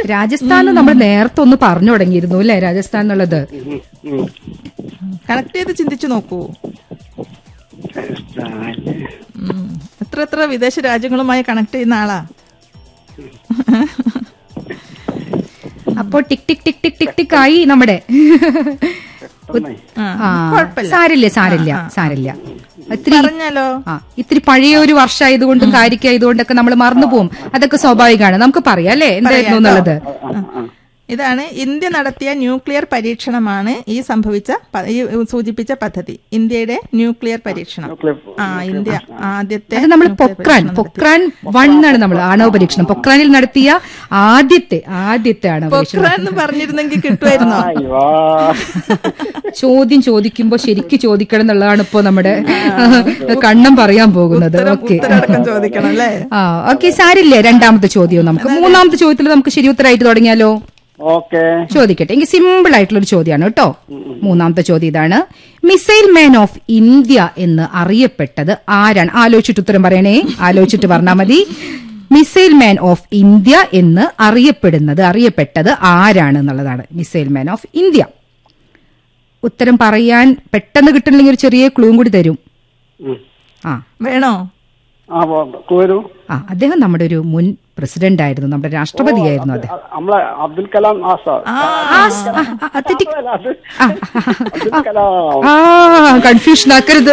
രാജസ്ഥാൻ നമ്മൾ നേരത്തെ ഒന്ന് പറഞ്ഞു തുടങ്ങിയിരുന്നു അല്ലെ രാജസ്ഥാൻ എന്നുള്ളത് ഉം, ഉം. കണക്ട് ചെയ്ത് ചിന്തിച്ചു നോക്കൂ രാജസ്ഥാന്. ഉം. എത്ര എത്ര വിദേശ രാജ്യങ്ങളുമായി കണക്ട് ചെയ്യുന്ന ആളാ അപ്പോ ടിക് ടിക് ടിക് ടിക് ടിക് ടിക് ആയി നമ്മുടെ പെട്ടെന്നായി. ആ, ആ, കുഴപ്പമില്ല സാരില്ല സാരില്ല സാരില്ല ഇത്തിരി പറഞ്ഞാലോ ആ ഇത്തിരി പഴയ ഒരു വർഷമായതുകൊണ്ടും കാര്യമായതുകൊണ്ടൊക്കെ നമ്മൾ മറന്നു പോകും അതൊക്കെ സ്വാഭാവികമാണ് നമുക്ക് പറയാം അല്ലേ എന്തായിരുന്നു എന്നുള്ളത് ആ, ആ. ഇതാണ് ഇന്ത്യ നടത്തിയ ന്യൂക്ലിയർ പരീക്ഷണമാണ് ഈ സംഭവിച്ച പ- ഈ സൂചിപ്പിച്ച പദ്ധതി ഇന്ത്യയുടെ ന്യൂക്ലിയർ പരീക്ഷണം ന്യൂക്ലിയർ ആ ഇന്ത്യ ആദ്യത്തെ അത് നമ്മൾ ന്യൂക്ലിയർ പൊക്രാൻ പരീക്ഷണം പൊക്രാൻ വൺ എന്നാണ് നമ്മൾ ആണവ പരീക്ഷണം പൊക്രാനിൽ നടത്തിയ ആദ്യത്തെ ആദ്യത്തെ ആണവ പരീക്ഷണം പൊക്രാൻ എന്ന് പറഞ്ഞിരുന്നെങ്കിൽ കിട്ടുമായിരുന്നോ ആയി വാ. ചോദ്യം ചോദിക്കുമ്പോ ശരിക്ക് ചോദിക്കണം എന്നുള്ളതാണ് ഇപ്പോ നമ്മുടെ കണ്ണം പറയാൻ പോകുന്നത് ഉത്തരം ഓക്കെ ഉത്തരടക്കം ചോദിക്കണം അല്ലേ ആ ഓക്കെ സാരില്ലേ രണ്ടാമത്തെ ചോദ്യവും നമുക്ക് മൂന്നാമത്തെ ചോദ്യത്തിൽ നമുക്ക് ശരി ഉത്തരമായിട്ട് തുടങ്ങിയാലോ ഓക്കെ ചോദിക്കട്ടെ എനിക്ക് സിമ്പിൾ ആയിട്ടുള്ള ഒരു ചോദ്യമാണ് കേട്ടോ മൂന്നാമത്തെ ചോദ്യം ഇതാണ് മിസൈൽ മാൻ ഓഫ് ഇന്ത്യ എന്ന് അറിയപ്പെട്ടത് ആരാണ് ആലോചിച്ചിട്ട് ഉത്തരം പറയണേ ആലോചിച്ചിട്ട് പറഞ്ഞാൽ മതി മിസൈൽ മാൻ ഓഫ് ഇന്ത്യ എന്ന് അറിയപ്പെടുന്നത് അറിയപ്പെട്ടത് ആരാണ് എന്നുള്ളതാണ് മിസൈൽ മാൻ ഓഫ് ഇന്ത്യ ഉത്തരം പറയാൻ പെട്ടെന്ന് കിട്ടണമെങ്കിൽ ഒരു ചെറിയ ക്ലൂവും കൂടി തരും ഉം. ആ വേണോ ആ പോ- വരൂ ആ അദ്ദേഹം നമ്മുടെ ഒരു മുൻ പ്രസിഡന്റ് ആയിരുന്നു നമ്മുടെ രാഷ്ട്രപതിയായിരുന്നു അദ്ദേഹം അ- നമ്മളെ അബ്ദുൽ കലാം ആസാദ് ആ, സ്- ആ, ആ, ആ, തെറ്റി- അല്ല, അത് അബ്ദുൽ കലാം ആ കൺഫ്യൂഷൻ ആക്കരുത്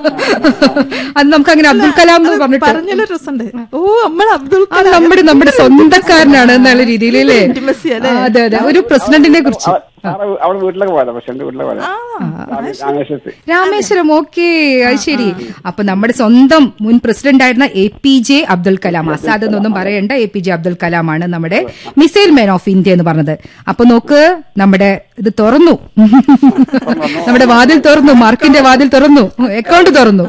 അത് നമുക്ക് അങ്ങനെ അബ്ദുൽ കലാം എന്ന് പറഞ്ഞിട്ട് പറഞ്ഞൊരു രസമുണ്ട് ഓ നമ്മൾ അബ്ദുൽ ആ നമ്മുടെ നമ്മുടെ സ്വന്തക്കാരനാണ് എന്നുള്ള രീതിയിൽ അല്ലേ Intimacy അല്ലേ? ആ, അതെ അതെ ഒരു പ്രസിഡന്റിനെ കുറിച്ച് അവ- സാറ് അവിടെ വീട്ടിലൊക്കെ പോയതാ പക്ഷെ എന്റെ വീട്ടിലൊക്കെ പോയതാ രാമേ- രാമേശ്വരത്ത് രാമേശ്വരം ഓക്കെ അത് ശരി അപ്പൊ നമ്മുടെ സ്വന്തം മുൻ പ്രസിഡന്റ് ആയിരുന്ന A P J Abdul Kalam Azad എന്നൊന്നും പറയണ്ട എ പി ജെ അബ്ദുൽ കലാമാണ് നമ്മുടെ മിസൈൽ മാൻ ഓഫ് ഇന്ത്യ എന്ന് പറഞ്ഞത് അപ്പൊ നോക്ക് നമ്മുടെ ഇത് തുറന്നു നമ്മുടെ വാതിൽ തുറന്നു മാർക്കിന്റെ വാതിൽ തുറന്നു അക്കൗണ്ട് തുറന്നു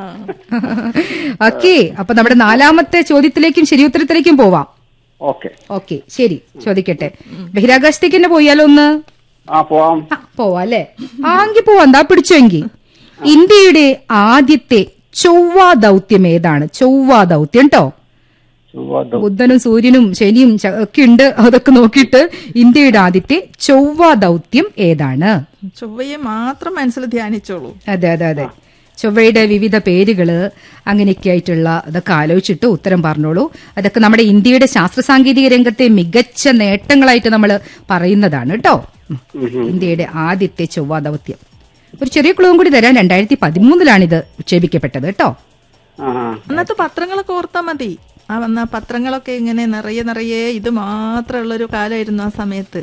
ഓക്കെ അപ്പൊ നമ്മുടെ നാലാമത്തെ ചോദ്യത്തിലേക്കും ശരി ഉത്തരത്തിലേക്കും പോവാം ഓക്കെ ഓക്കെ ശരി ചോദിക്കട്ടെ ബഹിരാകാശത്തേക്ക് തന്നെ പോയാലോ ഒന്ന് ആ പോവാം ആ, പോവാ അല്ലേ ആങ്കി പോവാ എന്താ പിടിച്ചോങ്കി ഇന്ത്യയുടെ ആദ്യത്തെ ചൊവ്വ ദൗത്യം ഏതാണ് ചൊവ്വ ദൗത്യം കേട്ടോ ചൊവ്വ ദൗ- ബുധനും സൂര്യനും ശനിയും ച- ഒക്കെ ഉണ്ട് അതൊക്കെ നോക്കിയിട്ട് ഇന്ത്യയുടെ ആദ്യത്തെ ചൊവ്വ ദൗത്യം ഏതാണ് ചൊവ്വയെ മാത്രം മനസ്സിൽ ധ്യാനിച്ചോളൂ അതെ അതെ അതെ ചൊവ്വയുടെ വിവിധ പേരുകള് അങ്ങനെയൊക്കെ ആയിട്ടുള്ള അതൊക്കെ ആലോചിച്ചിട്ട് ഉത്തരം പറഞ്ഞോളൂ അതൊക്കെ നമ്മുടെ ഇന്ത്യയുടെ ശാസ്ത്ര സാങ്കേതിക രംഗത്തെ മികച്ച നേട്ടങ്ങളായിട്ട് നമ്മൾ പറയുന്നതാണ് കേട്ടോ ഉം. ഇന്ത്യയുടെ ആദ്യത്തെ ചൊവ്വ ദൗത്യം ഒരു ചെറിയ ക്ലൂവും കൂടി തരാം രണ്ടായിരത്തി പതിമൂന്നിലാണിത് വിക്ഷേപിക്കപ്പെട്ടത് കേട്ടോ ആ ആ. അന്നത്തെ പത്രങ്ങളൊക്കെ ഓർത്താ മതി ആ വന്ന പത്രങ്ങളൊക്കെ ഇങ്ങനെ നിറയെ നിറയെ ഇത് മാത്രമുള്ളൊരു കാലമായിരുന്നു ആ സമയത്ത്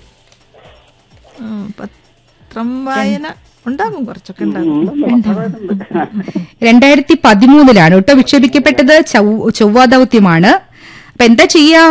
ഉം, പത്രം വായന ഉണ്ടാകും കുറച്ചൊക്കെ ഉണ്ടാകും രണ്ടായിരത്തി പതിമൂന്നിലാണ് കേട്ടോ വിക്ഷേപിക്കപ്പെട്ടത് ചൊവ്വ- ചൊവ്വ ദൗത്യമാണ് അപ്പൊ എന്താ ചെയ്യാ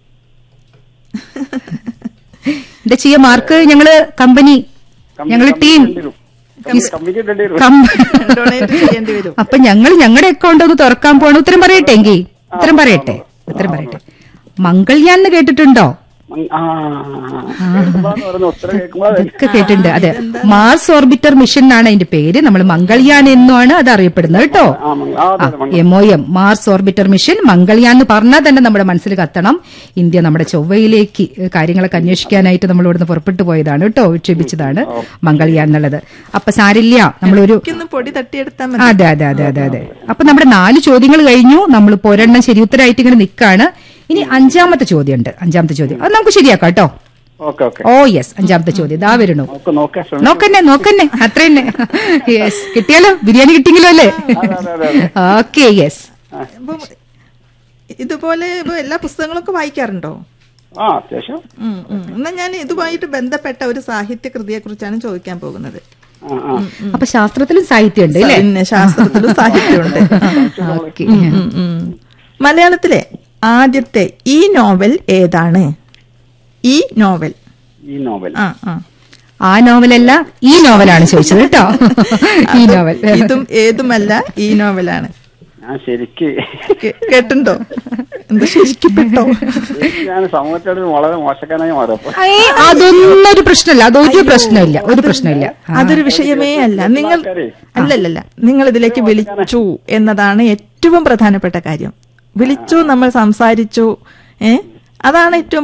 എന്താ ചെയ്യാ മാർക്ക് ഞങ്ങള് കമ്പനി ഞങ്ങള് ടീം കമ്പി- കമ്പിക്ക് ഇടേണ്ടി വരും കം- ഡൊണേറ്റ് ചെയ്യേണ്ടി വരും അപ്പൊ ഞങ്ങൾ ഞങ്ങളുടെ അക്കൗണ്ട് ഒന്ന് തുറക്കാൻ പോണ ഉത്തരം പറയട്ടെ എങ്കി ഉത്തരം പറയട്ടെ ഉത്തരം പറയട്ടെ മംഗൾയാൻ എന്ന് കേട്ടിട്ടുണ്ടോ മങ്- ആ കേൾക്കുമ്പോഴാണ് പറയുന്നത്. ഉത്തരം കേൾക്കുമ്പോഴാണ് ഇതൊക്കെ കേട്ടിട്ടുണ്ട് അതെ മാർസ് ഓർബിറ്റർ മിഷൻ എന്നാണ് അതിന്റെ പേര് നമ്മൾ മംഗൾയാൻ എന്നുമാണ് അത് അറിയപ്പെടുന്നത് കേട്ടോ ആ മങ്- ആ, അതെ, അതെ, മങ്- M O M Mars orbiter mission Mangalyaan എന്ന് പറഞ്ഞാൽ തന്നെ നമ്മുടെ മനസ്സിൽ കത്തണം ഇന്ത്യ നമ്മുടെ ചൊവ്വയിലേക്ക് കാര്യങ്ങളൊക്കെ അന്വേഷിക്കാനായിട്ട് നമ്മൾ ഇവിടുന്ന് പുറപ്പെട്ടു പോയതാണ് കേട്ടോ വിക്ഷേപിച്ചതാണ് മംഗൾയാൻ എന്നുള്ളത് അപ്പൊ സാരില്ല നമ്മളൊരു എനിക്കൊന്ന് പൊടി തട്ടിയെടുത്താൽ മതി അതെ അതെ അതെ അതെ അതെ അപ്പൊ നമ്മുടെ നാല് ചോദ്യങ്ങൾ കഴിഞ്ഞു നമ്മൾ ഇപ്പൊ ഒരെണ്ണം ശരി ഉത്തരമായിട്ട് ഇങ്ങനെ നിൽക്കാണ് ഇനി അഞ്ചാമത്തെ ചോദ്യം ഉണ്ട് അഞ്ചാമത്തെ ചോദ്യം അത് നമുക്ക് ശരിയാക്കാം കേട്ടോ ഓക്കെ ഓക്കെ ഓ യെസ് അഞ്ചാമത്തെ ചോദ്യം ഇതാ വരുന്നു നോക്ക് നോക്കാം ശ്രമിക്കാം. നോക്കന്നെ നോക്കന്നെ അത്ര തന്നെ യെസ് കിട്ടിയാലോ ബിരിയാണി കിട്ടിയെങ്കിലോ അല്ലേ അതെ അതെ അതെ അതെ ഓക്കെ യെസ് ഇപ്പൊ ഇതുപോലെ ഇപ്പൊ എല്ലാ പുസ്തകങ്ങളൊക്കെ വായിക്കാറുണ്ടോ ആ അത്യാവശ്യം ഉം, ഉം. എന്നാ ഞാൻ ഇതുമായിട്ട് ബന്ധപ്പെട്ട ഒരു സാഹിത്യ കൃതിയെ കുറിച്ചാണ് ചോദിക്കാൻ പോകുന്നത് ആ ആ അപ്പൊ ശാസ്ത്രത്തിലും സാഹിത്യം ഉണ്ട് അല്ലേ പിന്നെ ശാസ്ത്രത്തിലും സാഹിത്യമുണ്ട് ഓക്കെ ഉം, ഉം. മലയാളത്തിലെ ആദ്യത്തെ ഈ നോവൽ ഏതാണ് ഈ നോവൽ ഈ നോവൽ ആ ആ ആ നോവലല്ല ഈ നോവലാണ് ചോദിച്ചത് കേട്ടോ ഈ നോവൽ ഇതും ഏതുമല്ല ഈ നോവലാണ് ഞാൻ ശരിക്ക് കേ- കേട്ടുണ്ടോ എന്ത് ശരിക്കപ്പെട്ടോ ശരിക്ക് ഞാൻ സമൂഹത്തോട് വളരെ മോശക്കാരനായി മാറിയപ്പോ ഏ, അതൊന്നും ഒരു പ്രശ്നമില്ല അതൊരു പ്രശ്നമില്ല ഒരു പ്രശ്നമില്ല അതൊരു വിഷയമേ അല്ല നിങ്ങൾ ആൾക്കാരെ. അല്ലല്ലല്ല നിങ്ങൾ ഇതിലേക്ക് വിളിച്ചു എന്നതാണ് ഏറ്റവും പ്രധാനപ്പെട്ട കാര്യം വിളിച്ചു നമ്മൾ സംസാരിച്ചു ഏ അതാണ് ഏറ്റവും